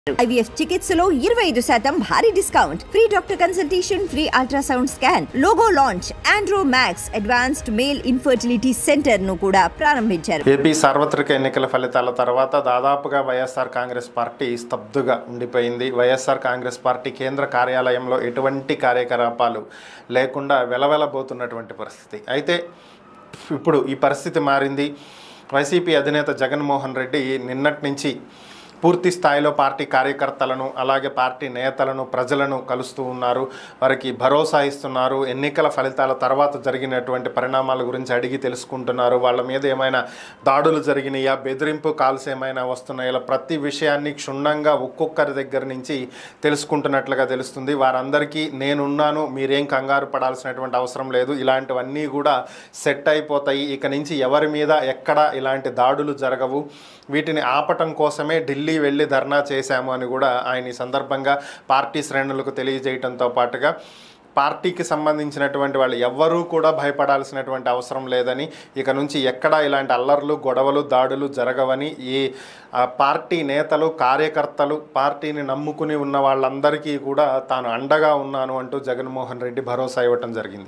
IVF చికిత్సలో ఇరవై ఐదు శాతం భారీ discount free doctor consultation free ultrasound scan logo launch Andro Max advanced male infertility centre ను కూడా ప్రారంభించారు ఏపీ సార్వత్రిక ఎన్నికల ఫలితాల తర్వాత దాదాపుగా వైఎస్ఆర్ కాంగ్రెస్ పార్టీ స్తబ్దుగా ఉండిపోయింది వైఎస్ఆర్ కాంగ్రెస్ పార్టీ కేంద్ర కార్యాలయంలో ఎటువంటి కార్యకలాపాలు లేకుండా వెలవెలబోతున్నటువంటి పరిస్థితి అయితే ఇప్పుడు ఈ పరిస్థితి మారింది వైసీపీ అధినేత జగన్మోహన్ రెడ్డి నిన్నటి నుంచి పూర్తి స్థాయిలో పార్టీ కార్యకర్తలను అలాగే పార్టీ నేతలను ప్రజలను కలుస్తూ ఉన్నారు వారికి భరోసా ఇస్తున్నారు ఎన్నికల ఫలితాల తర్వాత జరిగినటువంటి పరిణామాల గురించి అడిగి తెలుసుకుంటున్నారు వాళ్ళ మీద ఏమైనా దాడులు జరిగినాయా బెదిరింపు కాల్స్ ఏమైనా వస్తున్నాయా ఇలా ప్రతి విషయాన్ని క్షుణ్ణంగా ఒక్కొక్కరి దగ్గర నుంచి తెలుసుకుంటున్నట్లుగా తెలుస్తుంది వారందరికీ నేనున్నాను మీరేం కంగారు పడాల్సినటువంటి అవసరం లేదు ఇలాంటివన్నీ కూడా సెట్ అయిపోతాయి ఇక నుంచి ఎవరి మీద ఎక్కడ ఇలాంటి దాడులు జరగవు వీటిని ఆపటం కోసమే ఢిల్లీ వెళ్ళి ధర్నా చేశాము అని కూడా ఆయన ఈ సందర్భంగా పార్టీ శ్రేణులకు తెలియజేయడంతో పాటుగా పార్టీకి సంబంధించినటువంటి వాళ్ళు ఎవ్వరూ కూడా భయపడాల్సినటువంటి అవసరం లేదని ఇక నుంచి ఎక్కడా ఇలాంటి అల్లర్లు గొడవలు దాడులు జరగవని ఈ ఆ, పార్టీ నేతలు కార్యకర్తలు పార్టీని నమ్ముకుని ఉన్న వాళ్ళందరికీ కూడా తాను అండగా ఉన్నాను అంటూ జగన్మోహన్ రెడ్డి భరోసా ఇవ్వటం జరిగింది